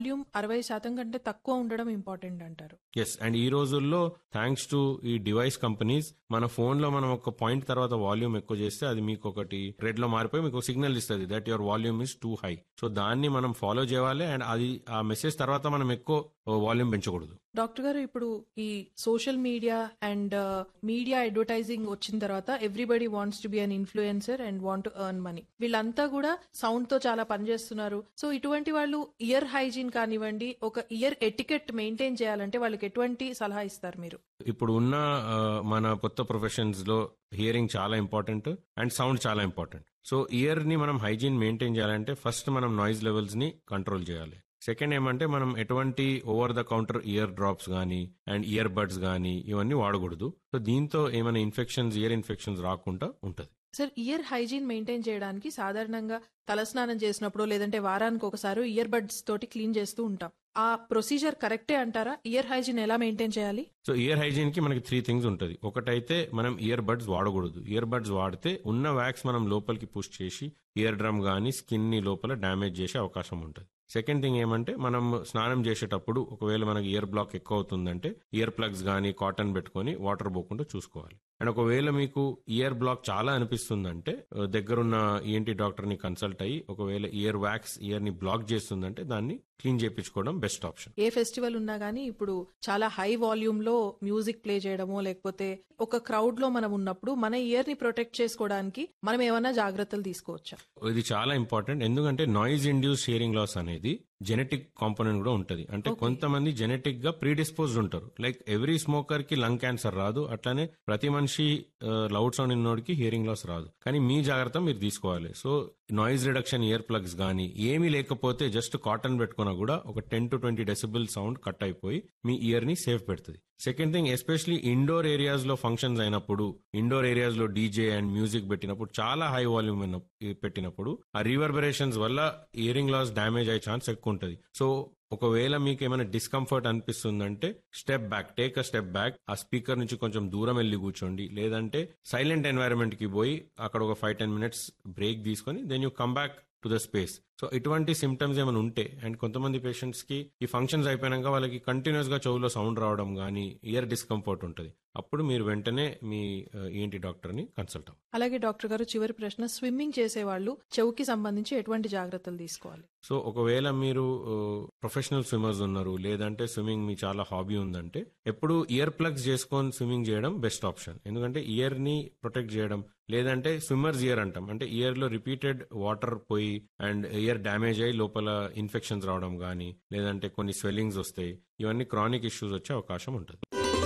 Volume అరవై శాతం కంటే తక్కువ ఉండడం ఇంపార్టెంట్ అంటారు ఎస్ అండ్ ఈ రోజుల్లో థ్యాంక్స్ టు ఈ డివైస్ కంపెనీస్ మన ఫోన్ లో మనం ఒక పాయింట్ తర్వాత వాల్యూమ్ ఎక్కువ చేస్తే అది మీకు ఒకటి రెడ్ లో మారిపోయి మీకు సిగ్నల్ ఇస్తుంది that your volume is too high so దాన్ని మనం ఫాలో చేయాలి అండ్ అది ఆ మెసేజ్ తర్వాత మనం ఎక్కువ వాల్యూమ్ పెంచకూడదు డాక్టర్ గారు ఇప్పుడు ఈ social media and media advertising వచ్చిన తర్వాత everybody wants to be an influencer and want to earn money వీళ్ళంతా కూడా సౌండ్ తో చాలా పనిచేస్తున్నారు సో ఇటువంటి వాళ్ళు ఇయర్ హైజీన్ కానివ్వండి ఒక ఇయర్ ఎటికెట్ మెయింటైన్ చేయాలంటే వాళ్ళకి ఎటువంటి సలహా ఇస్తారు మీరు ఇప్పుడు ఉన్న ఆ, మన కొత్త ప్రొఫెషన్స్ లో హియరింగ్ చాలా ఇంపార్టెంట్ అండ్ సౌండ్ చాలా ఇంపార్టెంట్ సో ఇయర్ ని మనం హైజీన్ మెయింటైన్ చేయాలంటే ఫస్ట్ మనం నాయిస్ లెవెల్స్ ని కంట్రోల్ చేయాలి సెకండ్ ఏమంటే మనం ఎటువంటి over the counter ear drops కానీ అండ్ ఇయర్ బడ్స్ కానీ ఇవన్నీ వాడకూడదు సో దీంతో ఏమైనా ఇన్ఫెక్షన్స్ ఇయర్ ఇన్ఫెక్షన్స్ రాకుండా ఉంటది సార్ ఇయర్ హైజీన్ మెయింటైన్ చేయడానికి సాధారణంగా తలస్నానం చేసినప్పుడు లేదంటే వారానికి ఒకసారి ఇయర్ బడ్స్ తోటి క్లీన్ చేస్తూ ఉంటాం ఆ ప్రొసీజర్ కరెక్టే అంటారా ఇయర్ హైజీన్ ఎలా మెయింటైన్ చేయాలి సో ఇయర్ హైజీన్ కి మనకి త్రీ థింగ్స్ ఉంటుంది ఒకటైతే మనం ఇయర్ బడ్స్ వాడకూడదు ఇయర్ బడ్స్ వాడితే ఉన్న వ్యాక్స్ మనం లోపలికి పుష్ చేసి ఇయర్ డ్రమ్ గానీ స్కిన్ ని లోపల డ్యామేజ్ చేసే అవకాశం ఉంటుంది సెకండ్ థింగ్ ఏమంటే మనం స్నానం చేసేటప్పుడు ఒకవేళ మనకి ఇయర్ బ్లాక్ ఎక్కువ అవుతుందంటే ఇయర్ ప్లగ్స్ గానీ కాటన్ పెట్టుకొని వాటర్ పోకుండా చూసుకోవాలి అండ్ ఒకవేళ మీకు ఇయర్ బ్లాక్ చాలా అనిపిస్తుందంటే ఆ, దగ్గరున్న ఈఎన్టీ డాక్టర్ ని కన్సల్ట్ అయ్యి ఒకవేళ ఇయర్ వ్యాక్స్ ఇయర్ ని బ్లాక్ చేస్తుందంటే దాన్ని క్లీన్ చేయించుకోవడం బెస్ట్ ఆప్షన్ ఏ ఫెస్టివల్ ఉన్నా గానీ ఇప్పుడు చాలా హై వాల్యూమ్ లో మ్యూజిక్ ప్లే చేయడమో లేకపోతే ఒక క్రౌడ్ లో మనం ఉన్నప్పుడు మన ఇయర్ ని ప్రొటెక్ట్ చేసుకోవడానికి మనం ఏమైనా జాగ్రత్తలు తీసుకోవచ్చా ఇది చాలా ఇంపార్టెంట్ ఎందుకంటే నాయిస్ ఇండ్యూస్ హియరింగ్ లాస్ అనేది జెనెటిక్ కాంపోనెంట్ కూడా ఉంటది అంటే Okay. కొంతమంది జెనెటిక్ గా ప్రీడిస్పోజ్డ్ ఉంటారు లైక్ ఎవ్రీ స్మోకర్ కి లంగ్ క్యాన్సర్ రాదు అట్లానే ప్రతి మనిషి లౌడ్ సౌండ్ ఉన్నోడికి హియరింగ్ లాస్ రాదు కానీ మీ జాగ్రత్త మీరు తీసుకోవాలి so noise reduction ear plugs కానీ ఏమీ లేకపోతే జస్ట్ కాటన్ పెట్టుకున్నా కూడా ఒక ten to twenty decibel sound cut అయిపోయి మీ ఇయర్ ని సేఫ్ పెడుతుంది second thing especially indoor areas లో ఫంక్షన్స్ అయినప్పుడు ఇండోర్ ఏరియాస్ లో డీజే అండ్ మ్యూజిక్ పెట్టినప్పుడు చాలా హై వాల్యూమ్ పెట్టినప్పుడు ఆ రివర్బరేషన్స్ వల్ల ఇయరింగ్ లాస్ డ్యామేజ్ అయ్యే ఛాన్స్ ఎక్కువ ఉంటుంది సో ఒకవేళ మీకు ఏమైనా డిస్కంఫర్ట్ అనిపిస్తుందంటే step back take a step back ఆ స్పీకర్ నుంచి కొంచెం దూరం వెళ్ళి కూర్చోండి లేదంటే సైలెంట్ ఎన్వైరన్మెంట్ కి పోయి అక్కడ ఒక ఫైవ్ టెన్ మినిట్స్ బ్రేక్ తీసుకొని then you come back to the space so ఇటువంటి సిమ్టమ్స్ ఏమైనా ఉంటే అండ్ కొంతమంది పేషెంట్స్ కి ఈ ఫంక్షన్స్ అయిపోయాక వాళ్ళకి కంటిన్యూస్ గా చెవులో సౌండ్ రావడం కానీ ఇయర్ డిస్కంఫర్ట్ ఉంటుంది అప్పుడు మీరు వెంటనే మీ ఏంటి డాక్టర్ ని కన్సల్ట్ అవ్వాలి అలాగే డాక్టర్ గారు చివరి ప్రశ్న స్విమ్మింగ్ చేసే వాళ్ళు చెవుకి సంబంధించి ఎటువంటి జాగ్రత్తలు తీసుకోవాలి సో ఒకవేళ మీరు ప్రొఫెషనల్ స్విమ్మర్స్ ఉన్నారు లేదంటే స్విమ్మింగ్ మీ చాలా హాబీ ఉందంటే ఎప్పుడు ఇయర్ ప్లగ్స్ చేసుకొని స్విమ్మింగ్ చేయడం బెస్ట్ ఆప్షన్ ఎందుకంటే ఇయర్ ని ప్రొటెక్ట్ చేయడం లేదంటే స్విమ్మర్స్ ఇయర్ అంటాం అంటే ఇయర్ లో రిపీటెడ్ వాటర్ పోయి అండ్ ఇయర్ డ్యామేజ్ అయ్యి లోపల ఇన్ఫెక్షన్స్ రావడం కానీ లేదంటే కొన్ని స్వెల్లింగ్స్ వస్తాయి ఇవన్నీ క్రానిక్ ఇష్యూస్ వచ్చే అవకాశం ఉంటుంది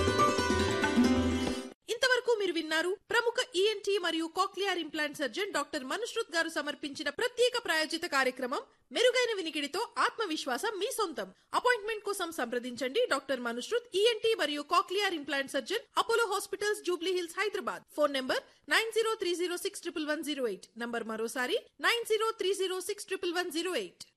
ఇంతవరకు మీరు విన్నారు ప్రముఖ ఈఎన్టీ మరియు cochlear implant surgeon doctor Manushruth garu సమర్పించిన ప్రత్యేక ప్రాయోజిత కార్యక్రమం మెరుగైన వినికిడితో ఆత్మవిశ్వాసం మీ సొంతం అపాయింట్మెంట్ కోసం సంప్రదించండి డాక్టర్ మనుశ్రుత్ ఈఎన్టీ మరియు cochlear implant surgeon Apollo hospitals Jubilee Hills Hyderabad phone number nine zero three zero six triple one zero eight number మరోసారి nine zero three zero six triple one zero eight